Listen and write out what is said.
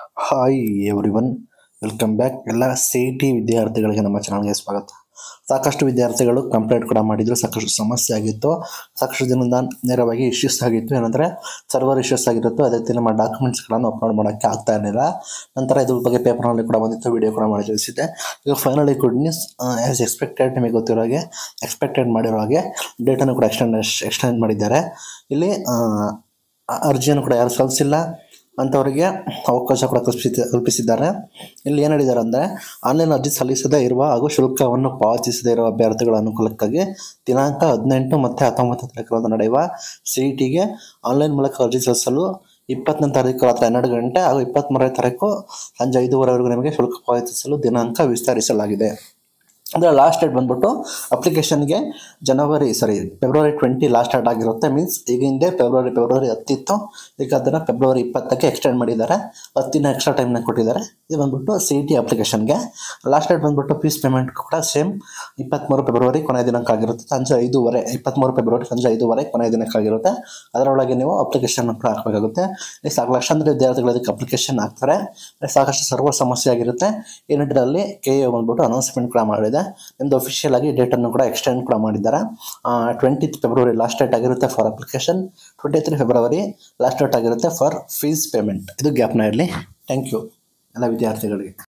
hi everyone welcome back ಎಲ್ಲ C T ವಿದ್ಯಾರ್ಥಿಗಳಿಗೆ ನಮ್ಮ ಚಾನಲ್ಗೆ ಸ್ವಾಗತ ಸಾಕಷ್ಟು ವಿದ್ಯಾರ್ಥಿಗಳು ಕಂಪ್ಲೇಂಟ್ ಕೂಡ ಮಾಡಿದ್ರು ಸಾಕಷ್ಟು ಸಮಸ್ಯೆ ಆಗಿತ್ತು ಸಾಕಷ್ಟು ದಿನದಿಂದ ನೇರವಾಗಿ ಇಶ್ಯೂಸ್ ಆಗಿತ್ತು ಏನಂದರೆ ಸರ್ವರ್ ಇಶ್ಯೂಸ್ ಆಗಿರುತ್ತೋ ಅದೇ ರೀತಿ ನಮ್ಮ ಡಾಕ್ಯುಮೆಂಟ್ಸ್ಗಳನ್ನು ಅಪ್ಲೋಡ್ ಮಾಡೋಕ್ಕೆ ಆಗ್ತಾ ಇರಲಿಲ್ಲ ನಂತರ ಇದ್ರ ಬಗ್ಗೆ ಪೇಪರ್ನಲ್ಲಿ ಕೂಡ ಬಂದಿತ್ತು ವಿಡಿಯೋ ಕೂಡ ಮಾಡಿ ತಿಳಿಸಿದ್ದೆ ಈಗ finally good news as expected ನಿಮಗೆ ಗೊತ್ತಿರೋ ಹಾಗೆ ಎಕ್ಸ್ಪೆಕ್ಟೆಡ್ ಮಾಡಿರೋ ಹಾಗೆ ಡೇಟನ್ನು ಕೂಡ ಎಕ್ಸ್ಟೆಂಡ್ ಎಕ್ಸ್ಟೆಂಡ್ ಮಾಡಿದ್ದಾರೆ ಇಲ್ಲಿ ಆ, ಅರ್ಜಿಯನ್ನು ಕೂಡ ಯಾರು ಸಲ್ಲಿಸಿಲ್ಲ ಅಂಥವರಿಗೆ ಅವಕಾಶ ಕೂಡ ಕಲ್ಪಿಸಿ ಕಲ್ಪಿಸಿದ್ದಾರೆ ಇಲ್ಲಿ ಏನು ಹೇಳಿದ್ದಾರೆ ಅಂದರೆ ಆನ್ಲೈನ್ ಅರ್ಜಿ ಸಲ್ಲಿಸದೇ ಇರುವ ಹಾಗೂ ಶುಲ್ಕವನ್ನು ಪಾವತಿಸದೇ ಇರುವ ಅಭ್ಯರ್ಥಿಗಳ ಅನುಕೂಲಕ್ಕಾಗಿ ದಿನಾಂಕ ಹದಿನೆಂಟು ಮತ್ತು ಹತ್ತೊಂಬತ್ತು ತಾರೀಕುಗಳನ್ನು ನಡೆಯುವ ಸಿ ಇ ಟಿಗೆ ಆನ್ಲೈನ್ ಮೂಲಕ ಅರ್ಜಿ ಸಲ್ಲಿಸಲು ಇಪ್ಪತ್ತನೇ ತಾರೀಕು ರಾತ್ರಿ ಹನ್ನೆರಡು ಗಂಟೆ ಹಾಗೂ ಇಪ್ಪತ್ತ್ಮೂರನೇ ತಾರೀಕು ಸಂಜೆ ಐದೂವರೆವರೆಗೂ ನಿಮಗೆ ಶುಲ್ಕ ಪಾವತಿಸಲು ದಿನಾಂಕ ವಿಸ್ತರಿಸಲಾಗಿದೆ ಅಂದರೆ ಲಾಸ್ಟ್ ಡೇಟ್ ಬಂದ್ಬಿಟ್ಟು ಅಪ್ಲಿಕೇಶನ್ಗೆ January sorry February twenty last date ಆಗಿರುತ್ತೆ ಮೀನ್ಸ್ ಈಗ ಹಿಂದೆ ಫೆಬ್ರವರಿ ಫೆಬ್ರವರಿ ಹತ್ತಿತ್ತು ಈಗ ಅದನ್ನು ಫೆಬ್ರವರಿ ಇಪ್ಪತ್ತಕ್ಕೆ ಎಕ್ಸ್ಟೆಂಡ್ ಮಾಡಿದ್ದಾರೆ ಹತ್ತಿನ ಎಕ್ಸ್ಟ್ರಾ ಟೈಮ್ನ ಕೊಟ್ಟಿದ್ದಾರೆ ಇದು ಬಂದ್ಬಿಟ್ಟು ಸಿ ಟಿ ಅಪ್ಲಿಕೇಶನ್ಗೆ ಲಾಸ್ಟ್ ಡೇಟ್ ಬಂದ್ಬಿಟ್ಟು ಫೀಸ್ ಪೇಮೆಂಟ್ ಕೂಡ ಸೇಮ್ ಇಪ್ಪತ್ತ್ಮೂರು ಫೆಬ್ರವರಿ ಕೊನೆಯ ದಿನಾಂಕ ಆಗಿರುತ್ತೆ ಸಂಜೆ ಐದೂವರೆ ಇಪ್ಪತ್ತ್ಮೂರು ಫೆಬ್ರವರಿ ಸಂಜೆ ಐದೂವರೆ ಕೊನೆಯ ದಿನಾಂಕ ಆಗಿರುತ್ತೆ ಅದರೊಳಗೆ ನೀವು ಅಪ್ಲಿಕೇಶನ್ ಕೂಡ ಹಾಕಬೇಕಾಗುತ್ತೆ ಇಲ್ಲಿ ಸಾಕು ಲಕ್ಷಾಂತರ ವಿದ್ಯಾರ್ಥಿಗಳು ಅದಕ್ಕೆ ಅಪ್ಲಿಕೇಶನ್ ಹಾಕ್ತಾರೆ ಇಲ್ಲಿ ಸಾಕಷ್ಟು ಸರ್ವ ಸಮಸ್ಯೆ ಆಗಿರುತ್ತೆ ಈ ನಿಟ್ಟಿನಲ್ಲಿ ಕೆ ಎ ಬಂದ್ಬಿಟ್ಟು ಅನೌನ್ಸ್ಮೆಂಟ್ ಕೂಡ ಮಾಡಿದೆ ನಿಮ್ಮದು ಅಫಿಷಿಯಲ್ ಆಗಿ ಡೇಟನ್ನು ಕೂಡ ಎಕ್ಸ್ಟೆಂಡ್ ಕೂಡ ಮಾಡಿದ್ದಾರೆ ಟ್ವೆಂಟಿತ್ ಫೆಬ್ರವರಿ ಲಾಸ್ಟ್ ಡೇಟ್ ಆಗಿರುತ್ತೆ for application twenty three February last date ಆಗಿರುತ್ತೆ ಫಾರ್ ಫೀಸ್ ಪೇಮೆಂಟ್ ಇದು ಗ್ಯಾಪ್ನ ಇರಲಿ ಥ್ಯಾಂಕ್ ಯು ಎಲ್ಲ ವಿದ್ಯಾರ್ಥಿಗಳಿಗೆ